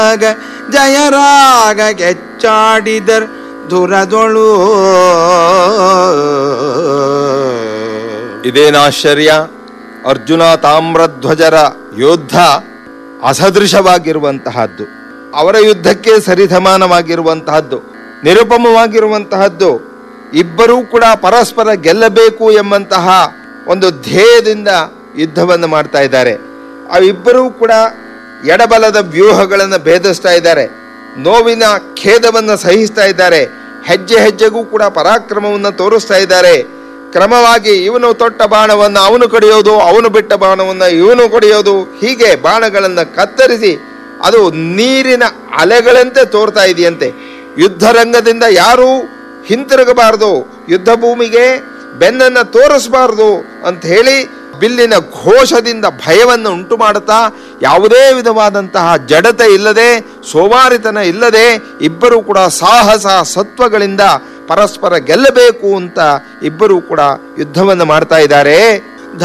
ಆಗ ಜಯರಾಗ ಕೆಚ್ಚಾಡಿದರ್ ದುರದೊಳು ಇದೇನಾಶ್ಚರ್ಯ ಅರ್ಜುನ ತಾಮ್ರಧ್ವಜರ ಯೋದ್ಧ ಅಸದೃಶವಾಗಿರುವಂತಹದ್ದು ಅವರ ಯುದ್ಧಕ್ಕೆ ಸರಿಸಮಾನವಾಗಿರುವಂತಹದ್ದು ನಿರುಪಮವಾಗಿರುವಂತಹದ್ದು ಇಬ್ಬರೂ ಕೂಡ ಪರಸ್ಪರ ಗೆಲ್ಲಬೇಕು ಎಂಬಂತಹ ಒಂದು ಧ್ಯೇಯದಿಂದ ಯುದ್ಧವನ್ನು ಮಾಡ್ತಾ ಇದ್ದಾರೆ ಅವಿಬ್ಬರೂ ಕೂಡ ಎಡಬಲದ ವ್ಯೂಹಗಳನ್ನು ಭೇದಿಸ್ತಾ ಇದ್ದಾರೆ ನೋವಿನ ಖೇದವನ್ನು ಸಹಿಸ್ತಾ ಇದ್ದಾರೆ ಹೆಜ್ಜೆ ಹೆಜ್ಜೆಗೂ ಕೂಡ ಪರಾಕ್ರಮವನ್ನು ತೋರಿಸ್ತಾ ಇದ್ದಾರೆ ಕ್ರಮವಾಗಿ ಇವನು ತೊಟ್ಟ ಬಾಣವನ್ನು ಅವನು ಕಡಿಯೋದು ಅವನು ಬಿಟ್ಟ ಬಾಣವನ್ನು ಇವನು ಕಡಿಯೋದು ಹೀಗೆ ಬಾಣಗಳನ್ನು ಕತ್ತರಿಸಿ ಅದು ನೀರಿನ ಅಲೆಗಳಂತೆ ತೋರ್ತಾ ಇದೆಯಂತೆ ಯುದ್ಧ ರಂಗದಿಂದ ಯಾರೂ ಹಿಂತಿರುಗಬಾರದು ಯುದ್ಧ ಭೂಮಿಗೆ ಬೆನ್ನನ್ನು ತೋರಿಸಬಾರದು ಅಂತ ಹೇಳಿ ಬಿಲ್ಲಿನ ಘೋಷದಿಂದ ಭಯವನ್ನು ಉಂಟು ಮಾಡುತ್ತಾ ಯಾವುದೇ ವಿಧವಾದಂತಹ ಜಡತೆ ಇಲ್ಲದೆ ಸೋಮಾರಿತನ ಇಲ್ಲದೆ ಇಬ್ಬರೂ ಕೂಡ ಸಾಹಸ ಸತ್ವಗಳಿಂದ ಪರಸ್ಪರ ಗೆಲ್ಲಬೇಕು ಅಂತ ಇಬ್ಬರೂ ಕೂಡ ಯುದ್ಧವನ್ನು ಮಾಡ್ತಾ ಇದ್ದಾರೆ